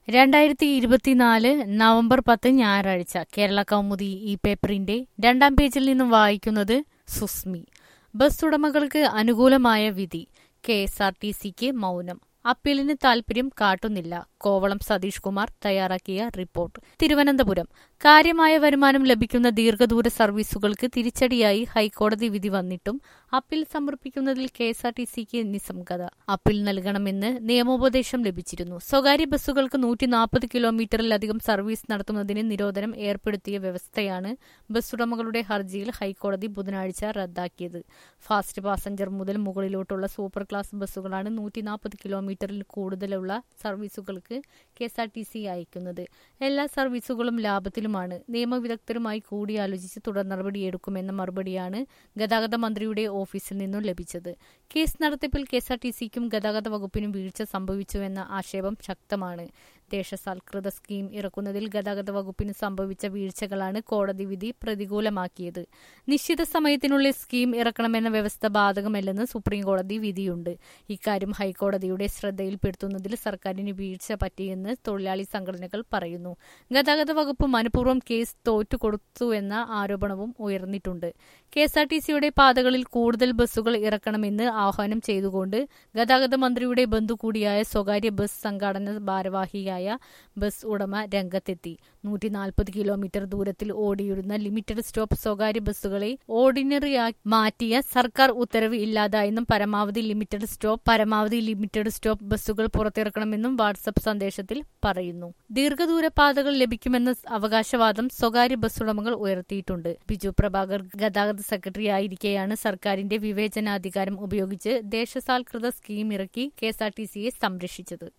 രണ്ടായിരത്തി ഇരുപത്തിനാല് നവംബർ പത്ത് ഞായറാഴ്ച കേരള കൗമുദി ഈ പേപ്പറിന്റെ രണ്ടാം പേജിൽ നിന്നും വായിക്കുന്നത് സുസ്മി ബസ് ഉടമകൾക്ക് അനുകൂലമായ വിധി കെ എസ് ആർ ടി സിക്ക് മൗനം അപ്പീലിന് താൽപര്യം കാട്ടുന്നില്ല കോവളം സതീഷ് കുമാർ തയ്യാറാക്കിയ റിപ്പോർട്ട് തിരുവനന്തപുരം കാര്യമായ വരുമാനം ലഭിക്കുന്ന ദീർഘദൂര സർവീസുകൾക്ക് തിരിച്ചടിയായി ഹൈക്കോടതി വിധി വന്നിട്ടും അപ്പീൽ സമർപ്പിക്കുന്നതിൽ കെ എസ് ആർ ടി സിക്ക് നിസ്സംഗത അപ്പീൽ നൽകണമെന്ന് നിയമോപദേശം ലഭിച്ചിരുന്നു സ്വകാര്യ ബസ്സുകൾക്ക് നൂറ്റി നാൽപ്പത് കിലോമീറ്ററിലധികം സർവീസ് നടത്തുന്നതിന് നിരോധനം ഏർപ്പെടുത്തിയ വ്യവസ്ഥയാണ് ബസ് ഉടമകളുടെ ഹർജിയിൽ ഹൈക്കോടതി ബുധനാഴ്ച റദ്ദാക്കിയത് ഫാസ്റ്റ് പാസഞ്ചർ മുതൽ മുകളിലോട്ടുള്ള സൂപ്പർ ക്ലാസ് ബസ്സുകളാണ് നൂറ്റി നാൽപ്പത് കിലോമീറ്ററിൽ കൂടുതലുള്ള സർവീസുകൾക്ക് K S R T C അയക്കുന്നത് എല്ലാ സർവീസുകളും ലാഭത്തിലുമാണ് നിയമവിദഗ്ധരുമായി കൂടിയാലോചിച്ച് തുടർ നടപടിയെടുക്കുമെന്ന മറുപടിയാണ് ഗതാഗത മന്ത്രിയുടെ ഓഫീസിൽ നിന്നും ലഭിച്ചത് കേസ് നടത്തിപ്പിൽ കെ എസ് ആർ ടി സിക്കും ഗതാഗത വകുപ്പിനും വീഴ്ച സംഭവിച്ചുവെന്ന ആക്ഷേപം ശക്തമാണ് ദേശസാൽകൃത സ്കീം ഇറക്കുന്നതിൽ ഗതാഗത വകുപ്പിന് സംഭവിച്ച വീഴ്ചകളാണ് കോടതി വിധി പ്രതികൂലമാക്കിയത് നിശ്ചിത സമയത്തിനുള്ളിൽ സ്കീം ഇറക്കണമെന്ന വ്യവസ്ഥ ബാധകമല്ലെന്ന് സുപ്രീംകോടതി വിധിയുണ്ട് ഇക്കാര്യം ഹൈക്കോടതിയുടെ ശ്രദ്ധയിൽപ്പെടുത്തുന്നതിൽ സർക്കാരിന് വീഴ്ച പറ്റിയെന്ന് തൊഴിലാളി സംഘടനകൾ പറയുന്നു ഗതാഗത വകുപ്പ് മനഃപൂർവ്വം കേസ് തോറ്റുകൊടുത്തുവെന്ന ആരോപണവും ഉയർന്നിട്ടുണ്ട് കെ എസ് ആർ ടി സിയുടെ പാതകളിൽ കൂടുതൽ ബസ്സുകൾ ഇറക്കണമെന്ന് ആഹ്വാനം ചെയ്തുകൊണ്ട് ഗതാഗത മന്ത്രിയുടെ ബന്ധു കൂടിയായ സ്വകാര്യ ബസ് സംഘാടന ഭാരവാഹിയായ ബസ് ഉടമ രംഗത്തെത്തി നൂറ്റി നാൽപ്പത് കിലോമീറ്റർ ദൂരത്തിൽ ഓടിയിരുന്ന ലിമിറ്റഡ് സ്റ്റോപ്പ് സ്വകാര്യ ബസ്സുകളെ ഓർഡിനറിയാക്കി മാറ്റിയ സർക്കാർ ഉത്തരവ് ഇല്ലാതായെന്നും പരമാവധി ലിമിറ്റഡ് സ്റ്റോപ്പ് പരമാവധി ലിമിറ്റഡ് സ്റ്റോപ്പ് ബസ്സുകൾ പുറത്തിറക്കണമെന്നും വാട്സപ്പ് സന്ദേശത്തിൽ പറയുന്നു ദീർഘദൂര പാതകൾ ലഭിക്കുമെന്ന അവകാശവാദം സ്വകാര്യ ബസ് ഉടമകൾ ഉയർത്തിയിട്ടുണ്ട് ബിജു പ്രഭാകർ ഗതാഗത സെക്രട്ടറി ആയിരിക്കെയാണ് സർക്കാരിന്റെ വിവേചനാധികാരം ഉപയോഗിച്ച് ദേശസാൽകൃത സ്കീം ഇറക്കി കെ എസ് ആർ ടി സിയെ സംരക്ഷിച്ചത്